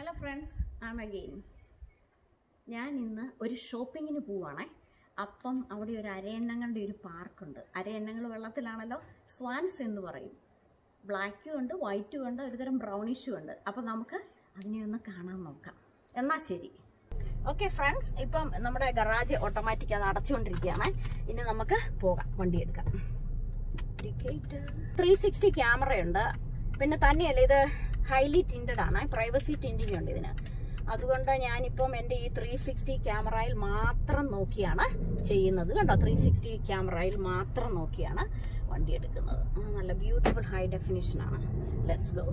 Hello friends ആം again ഞാൻ ഇന്ന് ഒരു ഷോപ്പിങ്ങിന് പോവാണേ അപ്പം അവിടെ ഒരു അരയണ്ണങ്ങളുടെ ഒരു പാർക്കുണ്ട് അരയണ്ണങ്ങൾ വെള്ളത്തിലാണല്ലോ സ്വാൻസ് എന്ന് പറയും ബ്ലാക്കും ഉണ്ട് വൈറ്റും ഉണ്ട് ഒരുതരം ബ്രൗണിഷും ഉണ്ട് അപ്പം നമുക്ക് അതിനെ ഒന്ന് കാണാൻ നോക്കാം എന്നാ ശരി ഓക്കെ ഫ്രണ്ട്സ് ഇപ്പം നമ്മുടെ ഗറാജ് ഓട്ടോമാറ്റിക് അത് അടച്ചുകൊണ്ടിരിക്കുകയാണ് ഇനി നമുക്ക് പോകാം വണ്ടി എടുക്കാം ത്രീ സിക്സ്റ്റി ക്യാമറയുണ്ട് പിന്നെ തന്നെയല്ല ഇത് ഹൈലി ടിൻറ്റഡ് ആണ് പ്രൈവസി ടിൻറ്റിങ് ഉണ്ട് ഇതിന് അതുകൊണ്ട് ഞാനിപ്പം എൻ്റെ ഈ ത്രീ സിക്സ്റ്റി ക്യാമറയിൽ മാത്രം നോക്കിയാണ് ചെയ്യുന്നത് കണ്ടോ ത്രീ സിക്സ്റ്റി ക്യാമറയിൽ മാത്രം നോക്കിയാണ് വണ്ടി എടുക്കുന്നത് ആ, നല്ല ബ്യൂട്ടിഫുൾ ഹൈ ഡെഫിനിഷൻ ആണ് let's go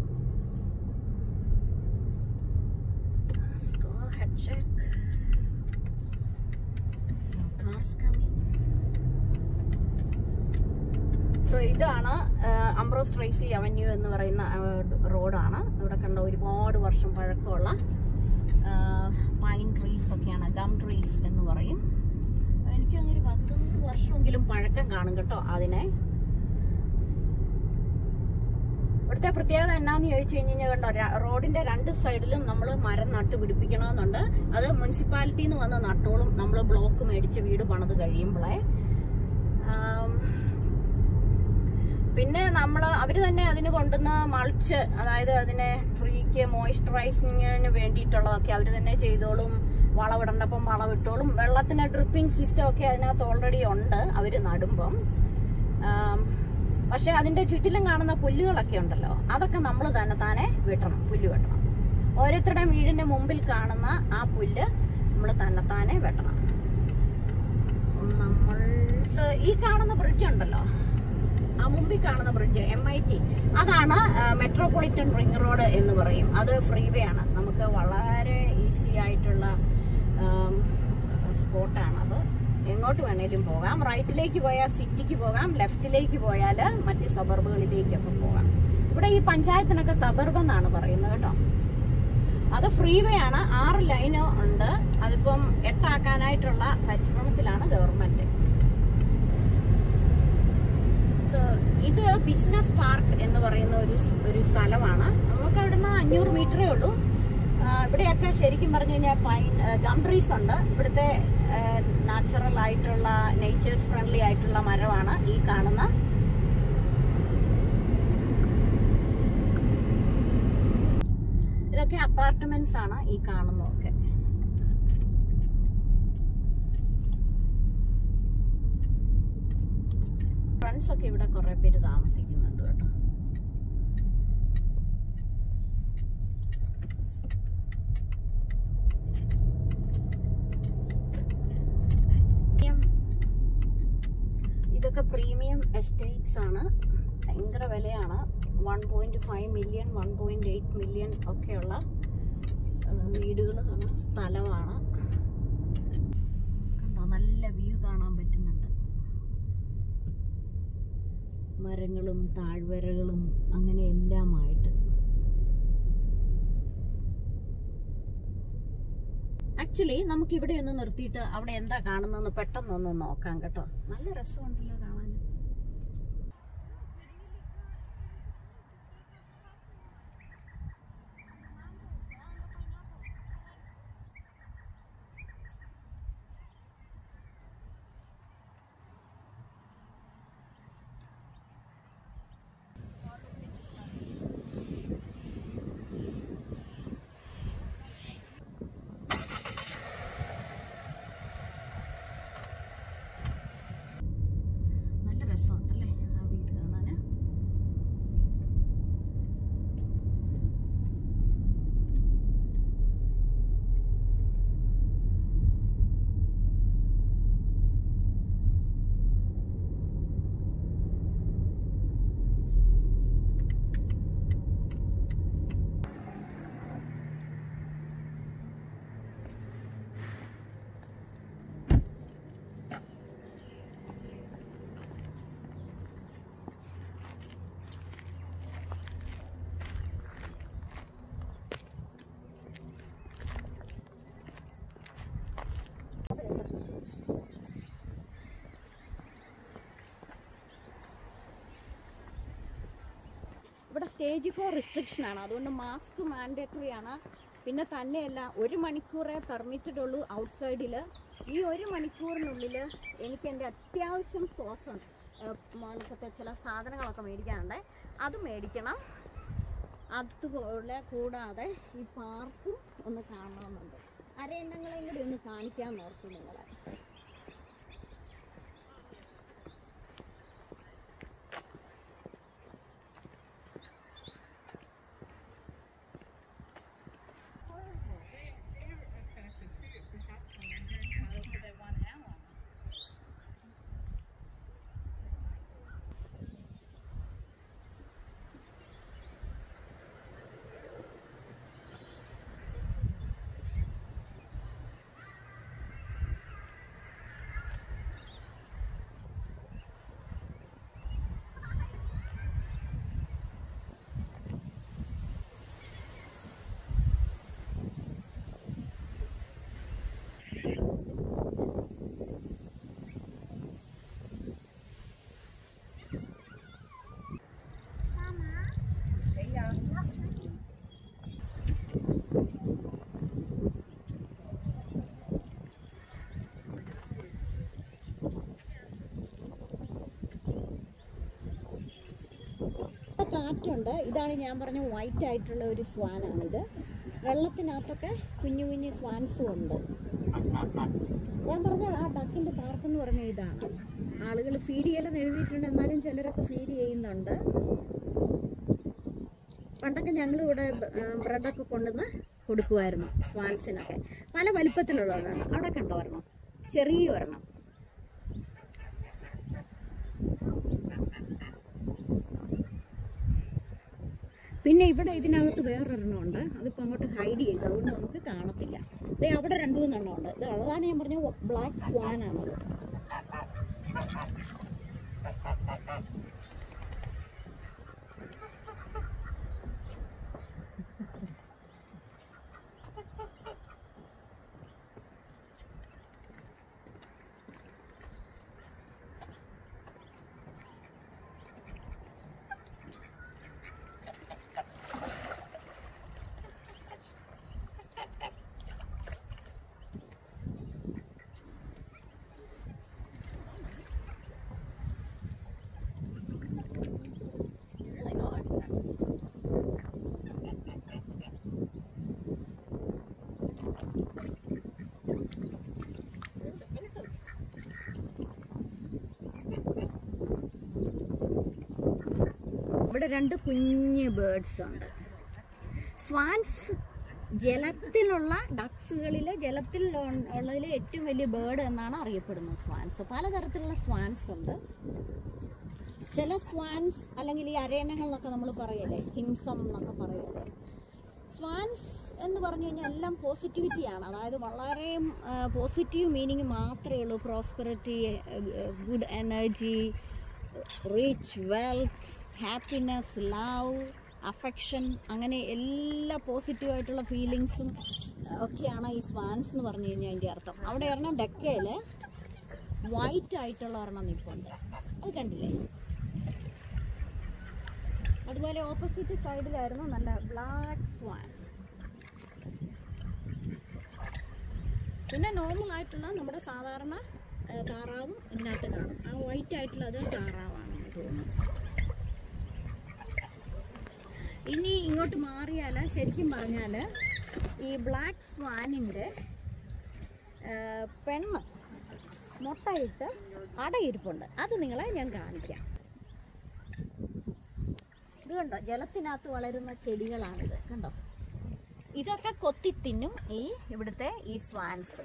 go head check cars coming so ഇതാണ് അംബ്രോസ് ട്രേസി അവന്യൂ എന്ന് പറയുന്ന റോഡാണ് ഇവിടെ കണ്ട ഒരുപാട് വർഷം പഴക്കമുള്ള പൈൻ ട്രീസ് ഒക്കെയാണ് ഗം ട്രീസ് എന്ന് പറയും എനിക്ക് അങ്ങനെ ഒരു പത്തൊമ്പത് വർഷമെങ്കിലും പഴക്കം കാണും കേട്ടോ അതിനെ ഇവിടുത്തെ പ്രത്യേകത എന്നാന്ന് ചോദിച്ചു കഴിഞ്ഞാൽ കണ്ടോ ര- റോഡിന്റെ രണ്ട് സൈഡിലും നമ്മൾ മരം നട്ട് പിടിപ്പിക്കണമെന്നുണ്ട് അത് മുനിസിപ്പാലിറ്റിന്ന് വന്ന് നട്ടോളും നമ്മൾ ബ്ലോക്ക് മേടിച്ച് വീട് പണിത് കഴിയുമ്പോഴേ ആം, പിന്നെ നമ്മൾ അവർ തന്നെ അതിന് കൊണ്ടുവന്ന മൾച്ച് അതായത് അതിനെ ട്രീക്ക് മോയ്സ്ചറൈസിങ്ങിന് വേണ്ടിയിട്ടുള്ളതൊക്കെ അവർ തന്നെ ചെയ്തോളും വളവിടണ്ടപ്പം വളവിട്ടോളും വെള്ളത്തിന് ഡ്രിപ്പിംഗ് സിസ്റ്റം ഒക്കെ അതിനകത്ത് ഓൾറെഡി ഉണ്ട് അവർ നടുമ്പം ആം, പക്ഷെ അതിന്റെ ചുറ്റിലും കാണുന്ന പുല്ലുകളൊക്കെ ഉണ്ടല്ലോ അതൊക്കെ നമ്മൾ തന്നെ താനെ വെട്ടണം പുല്ല് വെട്ടണം ഓരോരുത്തരുടെയും വീടിന്റെ മുമ്പിൽ കാണുന്ന ആ പുല്ല് നമ്മൾ തന്നെത്താനെ വെട്ടണം നമ്മൾ So, ഈ കാണുന്ന ബ്രിഡ്ജ് ഉണ്ടല്ലോ ആ മുമ്പിൽ കാണുന്ന ബ്രിഡ്ജ് എം ഐ ടി അതാണ് മെട്രോപൊളിറ്റൻ റിംഗ് റോഡ് എന്ന് പറയും അത് ഫ്രീവേ ആണ് നമുക്ക് വളരെ ഈസി ആയിട്ടുള്ള സ്പോട്ടാണത് എങ്ങോട്ട് വേണേലും പോകാം റൈറ്റിലേക്ക് പോയാൽ സിറ്റിക്ക് പോകാം ലെഫ്റ്റിലേക്ക് പോയാൽ മറ്റ് സബർബുകളിലേക്കൊക്കെ പോകാം ഇവിടെ ഈ പഞ്ചായത്തിനൊക്കെ സബർബ് എന്നാണ് പറയുന്നത് കേട്ടോ അത് ഫ്രീവേ ആണ് ആറ് ലൈനോ ഉണ്ട് അതിപ്പം എട്ടാക്കാനായിട്ടുള്ള പരിശ്രമത്തിലാണ് ഗവൺമെന്റ് സോ ഇത് ബിസിനസ് പാർക്ക് എന്ന് പറയുന്ന ഒരു സ്- ഒരു സ്ഥലമാണ് നമുക്ക് അവിടുന്ന് അഞ്ഞൂറ് മീറ്ററേ ഉള്ളൂ ആ, ഇവിടെയൊക്കെ ശരിക്കും പറഞ്ഞു കഴിഞ്ഞാൽ പൈൻ ഗം ട്രീസ് ഉണ്ട് ഇവിടുത്തെ നാച്ചുറൽ ആയിട്ടുള്ള നേച്ചേഴ്സ് ഫ്രണ്ട്ലി ആയിട്ടുള്ള മരമാണ് ഈ കാണുന്ന ഇതൊക്കെ അപ്പാർട്ട്മെന്റ്സ് ആണ് ഈ കാണുന്നതൊക്കെ ഫ്രണ്ട്സ് ഒക്കെ ഇവിടെ കുറെ പേര് താമസിക്കുന്നുണ്ട് കേട്ടോ ഇതൊക്കെ പ്രീമിയം എസ്റ്റേറ്റ്സ് ആണ് ഭയങ്കര വിലയാണ് one point five million one point eight million ഒക്കെയുള്ള വീടുകളാണ് സ്ഥലമാണ് കണ്ടോ നല്ല വ്യൂ കാണാൻ പറ്റുന്നുണ്ട് മരങ്ങളും താഴ്വരകളും അങ്ങനെ എല്ലാമായിട്ട് ആക്ച്വലി നമുക്ക് ഇവിടെ ഒന്ന് നിർത്തിയിട്ട് അവിടെ എന്താ കാണുന്നതെന്ന് പെട്ടെന്നൊന്ന് നോക്കാം കേട്ടോ നല്ല രസമുണ്ടല്ലോ കാണാൻ ഇവിടെ സ്റ്റേജ് ഫോർ റിസ്ട്രിക്ഷൻ ആണ് അതുകൊണ്ട് മാസ്ക് മാൻഡേറ്ററി ആണ് പിന്നെ തന്നെയല്ല ഒരു മണിക്കൂറേ പെർമിറ്റഡ് ഉള്ളൂ ഔട്ട്സൈഡിൽ ഈ ഒരു മണിക്കൂറിനുള്ളിൽ എനിക്ക് എൻ്റെ അത്യാവശ്യം ശ്വാസം മണക്കത്തെ ചില സാധനങ്ങളൊക്കെ മേടിക്കാനുണ്ട് അത് മേടിക്കണം അതുപോലെ കൂടാതെ ഈ പാർക്കും ഒന്ന് കാണണമെന്നുണ്ട് അരയണ്ണങ്ങളെയും കൂടി ഒന്ന് കാണിക്കാൻ ഓർത്തു നിങ്ങളെ കാറ്റുണ്ട് ഇതാണ് ഞാൻ പറഞ്ഞ വൈറ്റ് ആയിട്ടുള്ള ഒരു സ്വാനാണിത് വെള്ളത്തിനകത്തൊക്കെ കുഞ്ഞു കുഞ്ഞു സ്വാൻസും ഉണ്ട് ഞാൻ പറഞ്ഞ ആ ഡക്കിന്റെ പാർക്ക് എന്ന് പറഞ്ഞ ഇതാണ് ആളുകൾ ഫീഡ് ചെയ്യലെന്ന് എഴുതിയിട്ടുണ്ട് എന്നാലും ചിലരൊക്കെ ഫീഡ് ചെയ്യുന്നുണ്ട് പണ്ടൊക്കെ ഞങ്ങൾ ഇവിടെ ബ്രെഡൊക്കെ കൊണ്ടുവന്ന് കൊടുക്കുമായിരുന്നു സ്വാൻസിനൊക്കെ പല വലിപ്പത്തിലുള്ളവരാണ് അവിടെ കണ്ടോ ഒരെണ്ണം ചെറിയ ഒരെണ്ണം പിന്നെ ഇവിടെ ഇതിനകത്ത് വേറൊരെണ്ണം ഉണ്ട് അതിപ്പോൾ അങ്ങോട്ട് ഹൈഡ് ചെയ്ത് അതുകൊണ്ട് നമുക്ക് കാണത്തില്ല ദേ അവിടെ രണ്ടു മൂന്നെണ്ണം ഉണ്ട് ഇത് അതാണ് ഞാൻ പറഞ്ഞ ബ്ലാക്ക് സ്വാൻ ആണത് ഇവിടെ രണ്ട് കുഞ്ഞ് ബേർഡ്സ് ഉണ്ട് സ്വാൻസ് ജലത്തിലുള്ള ഡക്സുകളിൽ ജലത്തിൽ ഉള്ളതിൽ ഏറ്റവും വലിയ ബേർഡ് എന്നാണ് അറിയപ്പെടുന്നത് സ്വാൻസ് പലതരത്തിലുള്ള സ്വാൻസ് ഉണ്ട് ചില സ്വാൻസ് അല്ലെങ്കിൽ ഈ അരയണങ്ങളിലൊക്കെ നമ്മൾ പറയല്ലേ ഹിംസം എന്നൊക്കെ പറയല്ലേ സ്വാൻസ് എന്ന് പറഞ്ഞു കഴിഞ്ഞാൽ എല്ലാം പോസിറ്റിവിറ്റിയാണ് അതായത് വളരെ പോസിറ്റീവ് മീനിങ് മാത്രമേ ഉള്ളൂ prosperity good energy rich wealth happiness love affection അങ്ങനെ എല്ലാ പോസിറ്റീവായിട്ടുള്ള ഫീലിങ്സും ഒക്കെയാണ് ഈ സ്വാൻസ് എന്ന് പറഞ്ഞു കഴിഞ്ഞാൽ അതിൻ്റെ അർത്ഥം അവിടെ ഒരെണ്ണം ഡക്കയിൽ വൈറ്റ് ആയിട്ടുള്ള ഒരെണ്ണം നിൽപ്പുണ്ട് അത് കണ്ടില്ലേ അതുപോലെ ഓപ്പോസിറ്റ് സൈഡിലായിരുന്നു നല്ല ബ്ലാക്ക് സ്വാൻ പിന്നെ നോർമൽ ആയിട്ടുള്ള നമ്മുടെ സാധാരണ ആ, താറാവും ഇതിനകത്ത് കാണും ആ വൈറ്റ് ആയിട്ടുള്ള അത് താറാവാണെന്ന് തോന്നുന്നു ഇനി ഇങ്ങോട്ട് മാറിയാൽ ശരിക്കും പറഞ്ഞാൽ ഈ ബ്ലാക്ക് സ്വാനിൻ്റെ പെണ്ണ് മുട്ടയിട്ട് അടയിരിപ്പുണ്ട് അത് നിങ്ങളെ ഞാൻ കാണിക്കാം ഇത് കണ്ടോ ജലത്തിനകത്ത് വളരുന്ന ചെടികളാണിത് കണ്ടോ ഇതൊക്കെ കൊത്തി തിന്നും ഈ ഇവിടുത്തെ ഈ സ്വാൻസ്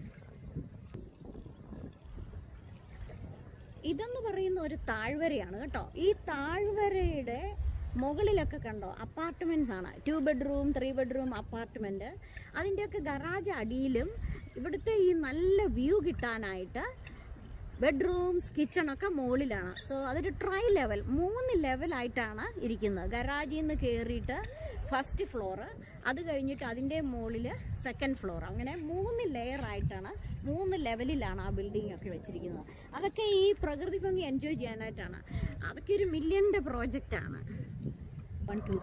ഇതെന്ന് പറയുന്ന ഒരു താഴ്വരയാണ് കേട്ടോ ഈ താഴ്വരയുടെ മുകളിലൊക്കെ കണ്ടോ അപ്പാർട്ട്മെന്റ്സ് ആണ് two bedroom three bedroom apartment അതിൻ്റെയൊക്കെ ഗറാജ് അടിയിലും ഇവിടുത്തെ ഈ നല്ല വ്യൂ കിട്ടാനായിട്ട് ബെഡ്റൂംസ് കിച്ചണൊക്കെ മുകളിലാണ് സോ അതൊരു ട്രൈ ലെവൽ മൂന്ന് ലെവലായിട്ടാണ് ഇരിക്കുന്നത് ഗരാജിൽ നിന്ന് കയറിയിട്ട് ഫസ്റ്റ് ഫ്ലോറ് അത് കഴിഞ്ഞിട്ട് അതിൻ്റെ മുകളിൽ സെക്കൻഡ് ഫ്ലോർ അങ്ങനെ മൂന്ന് ലെയർ ആയിട്ടാണ് മൂന്ന് ലെവലിലാണ് ആ ബിൽഡിംഗ് ഒക്കെ വെച്ചിരിക്കുന്നത് അതൊക്കെ ഈ പ്രകൃതി ഭംഗി എൻജോയ് ചെയ്യാനായിട്ടാണ് അതൊക്കെ ഒരു മില്യൻ്റെ പ്രോജക്റ്റാണ് ഓപ്പൺ ടു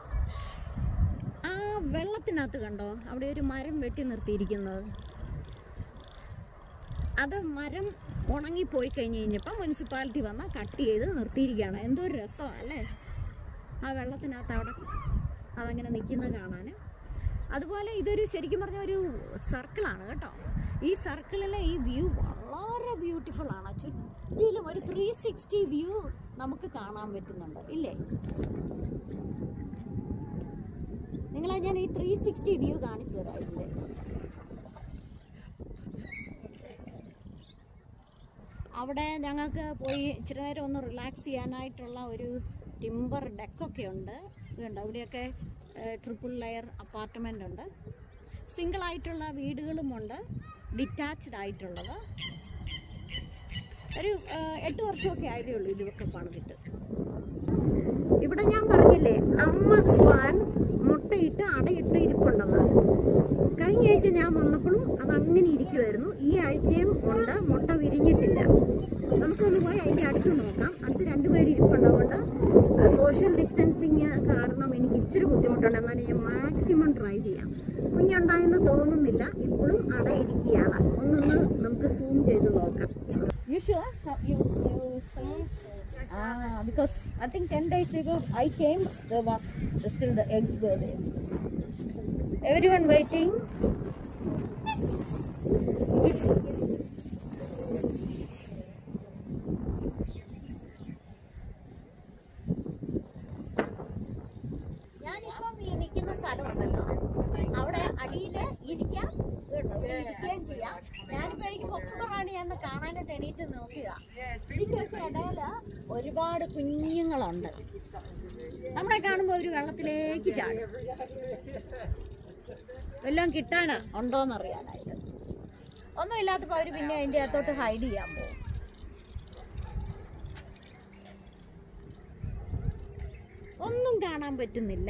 ആ വെള്ളത്തിനകത്ത് കണ്ടോ അവിടെ ഒരു മരം വെട്ടി നിർത്തിയിരിക്കുന്നത് അത് മരം ഉണങ്ങിപ്പോയി കഴിഞ്ഞ് കഴിഞ്ഞപ്പോൾ മുനിസിപ്പാലിറ്റി വന്ന് കട്ട് ചെയ്ത് നിർത്തിയിരിക്കുകയാണ് എന്തോ ഒരു രസമാണ് അല്ലേ ആ വെള്ളത്തിനകത്ത് അവിടെ അതങ്ങനെ നിൽക്കുന്നത് കാണാൻ അതുപോലെ ഇതൊരു ശരിക്കും പറഞ്ഞ ഒരു സർക്കിളാണ് കേട്ടോ ഈ സർക്കിളിലെ ഈ വ്യൂ വളരെ ബ്യൂട്ടിഫുൾ ആണ് ചുറ്റിലും ഒരു ത്രീ സിക്സ്റ്റി വ്യൂ നമുക്ക് കാണാൻ പറ്റുന്നുണ്ട് ഇല്ലേ നിങ്ങളെ ഞാൻ ഈ ത്രീ സിക്സ്റ്റി വ്യൂ കാണിച്ചു തരാം ഇതിൻ്റെ അവിടെ ഞങ്ങൾക്ക് പോയി ഇച്ചിരി നേരം ഒന്ന് റിലാക്സ് ചെയ്യാനായിട്ടുള്ള ഒരു ടിമ്പർ ഡെക്കൊക്കെ ഉണ്ട് ഇതുണ്ട് അവിടെയൊക്കെ ട്രിപ്പിൾ ലെയർ അപ്പാർട്ട്മെൻ്റ് ഉണ്ട് സിംഗിൾ ആയിട്ടുള്ള വീടുകളുമുണ്ട് ഡിറ്റാച്ച്ഡ് ആയിട്ടുള്ളത് ഒരു ആ, എട്ട് വർഷമൊക്കെ ആയതേ ഉള്ളൂ ഇതൊക്കെ പണിതിട്ട് ഇവിടെ ഞാൻ പറഞ്ഞില്ലേ അമ്മ സ്വാൻ മുട്ടയിട്ട് അടയിട്ട് ഇരിപ്പുണ്ടെന്ന് കഴിഞ്ഞ ആഴ്ച ഞാൻ വന്നപ്പോഴും അത് അങ്ങനെ ഇരിക്കുമായിരുന്നു ഈ ആഴ്ചയും ഉണ്ട് മുട്ട വിരിഞ്ഞിട്ടില്ല നമുക്കൊന്ന് പോയി അതിന്റെ അടുത്ത് നോക്കാം അടുത്ത് രണ്ടുപേര് ഇരിപ്പുണ്ടാവുകൊണ്ട് സോഷ്യൽ ഡിസ്റ്റൻസിങ് കാരണം എനിക്ക് ഇച്ചിരി ബുദ്ധിമുട്ടുണ്ട് എന്നാലും ഞാൻ മാക്സിമം ട്രൈ ചെയ്യാം കുഞ്ഞുണ്ടായെന്ന് തോന്നുന്നില്ല ഇപ്പോഴും അടയിരിക്കുകയാണ് ഒന്നൊന്ന് നമുക്ക് സൂം ചെയ്ത് നോക്കാം You sure? You, you saw? Ah, because I think 10 days ago I came, there was still the eggs were there. Everyone waiting. If, ഞാനിപ്പം ഈ നിൽക്കുന്ന സ്ഥലമുണ്ടല്ലോ അവിടെ അടിയില് ഇരിക്കാം കേട്ടോ ഇവിടെ ഇരിക്കുകയും ചെയ്യാം ഞാനിപ്പോ എനിക്ക് പൊക്കറാണ് ഞാൻ ഒന്ന് കാണാനായിട്ട് എണീറ്റ് നോക്കുക ഇതിന്റെയൊക്കെ ഇടയില് ഒരുപാട് കുഞ്ഞുങ്ങളുണ്ട് നമ്മളെ കാണുമ്പോ ഒരു വെള്ളത്തിലേക്ക് ചാടും വല്ലതും കിട്ടാന് ഉണ്ടോന്ന് അറിയാനായിട്ട് ഒന്നും ഇല്ലാത്തപ്പോ അവര് പിന്നെ അതിന്റെ അകത്തോട്ട് ഹൈഡ് ചെയ്യാൻ പോകും ഒന്നും കാണാൻ പറ്റുന്നില്ല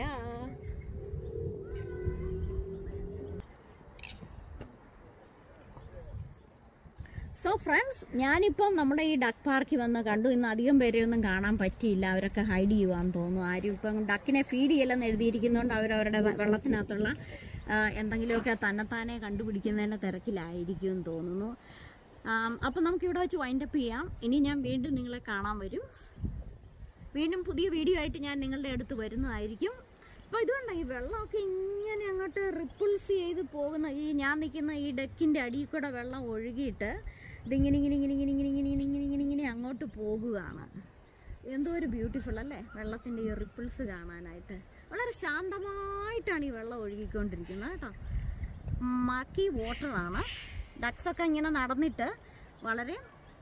സോ ഫ്രണ്ട്സ് ഞാനിപ്പം നമ്മുടെ ഈ ഡക്ക് പാർക്കിൽ വന്ന് കണ്ടു ഇന്ന് അധികം പേരെയൊന്നും കാണാൻ പറ്റിയില്ല അവരൊക്കെ ഹൈഡ് ചെയ്യുവാന്ന് തോന്നുന്നു ആരും ഇപ്പം ഡക്കിനെ ഫീഡ് ചെയ്യലെന്ന് എഴുതിയിരിക്കുന്നതുകൊണ്ട് അവരവരുടെ ത- വെള്ളത്തിനകത്തുള്ള ആ, എന്തെങ്കിലുമൊക്കെ തന്നെത്താനെ കണ്ടുപിടിക്കുന്നതിൻ്റെ തിരക്കിലായിരിക്കും എന്ന് തോന്നുന്നു അപ്പം നമുക്ക് ഇവിടെ വെച്ച് വൈൻഡപ്പ് ചെയ്യാം ഇനി ഞാൻ വീണ്ടും നിങ്ങളെ കാണാൻ വരും വീണ്ടും പുതിയ വീഡിയോ ആയിട്ട് ഞാൻ നിങ്ങളുടെ അടുത്ത് വരുന്നതായിരിക്കും അപ്പോൾ ഇതുകൊണ്ടാ ഈ വെള്ളമൊക്കെ ഇങ്ങനെ അങ്ങോട്ട് റിപ്പിൾസ് ചെയ്ത് പോകുന്ന ഈ ഞാൻ നിൽക്കുന്ന ഈ ഡെക്കിൻ്റെ അടിയിൽ കൂടെ വെള്ളം ഒഴുകിയിട്ട് ഇതിങ്ങനെ ഇങ്ങനെ ഇങ്ങനെ ഇങ്ങനെ ഇങ്ങനെ ഇങ്ങനെ ഇങ്ങനെ ഇങ്ങനെ ഇങ്ങനെ ഇങ്ങനെ അങ്ങോട്ട് പോകുകയാണ് എന്തോ ഒരു ബ്യൂട്ടിഫുൾ അല്ലേ വെള്ളത്തിൻ്റെ ഈ റിപ്പിൾസ് കാണാനായിട്ട് വളരെ ശാന്തമായിട്ടാണ് ഈ വെള്ളം ഒഴുകിക്കൊണ്ടിരിക്കുന്നത് കേട്ടോ മക്കി വാട്ടറാണ് ഡക്സൊക്കെ ഇങ്ങനെ നടന്നിട്ട് വളരെ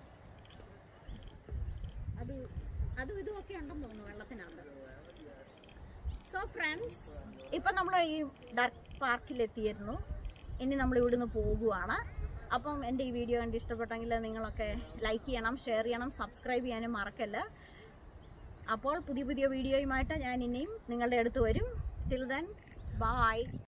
അത് അതും ഇതും ഒക്കെ ഉണ്ടെന്ന് തോന്നുന്നു വെള്ളത്തിനകത്ത് സോ ഫ്രണ്ട്സ് ഇപ്പൊ നമ്മൾ ഈ ഡർക്ക് പാർക്കിൽ എത്തിയിരുന്നു ഇനി നമ്മൾ ഇവിടുന്ന് പോകുവാണ് അപ്പം എൻ്റെ ഈ വീഡിയോ കണ്ട് ഇഷ്ടപ്പെട്ടെങ്കിൽ നിങ്ങളൊക്കെ ലൈക്ക് ചെയ്യണം ഷെയർ ചെയ്യണം സബ്സ്ക്രൈബ് ചെയ്യാനും മറക്കല്ല അപ്പോൾ പുതിയ പുതിയ വീഡിയോയുമായിട്ട് ഞാൻ ഇനിയും നിങ്ങളുടെ അടുത്ത് വരും ടിൽ ദെൻ ബൈ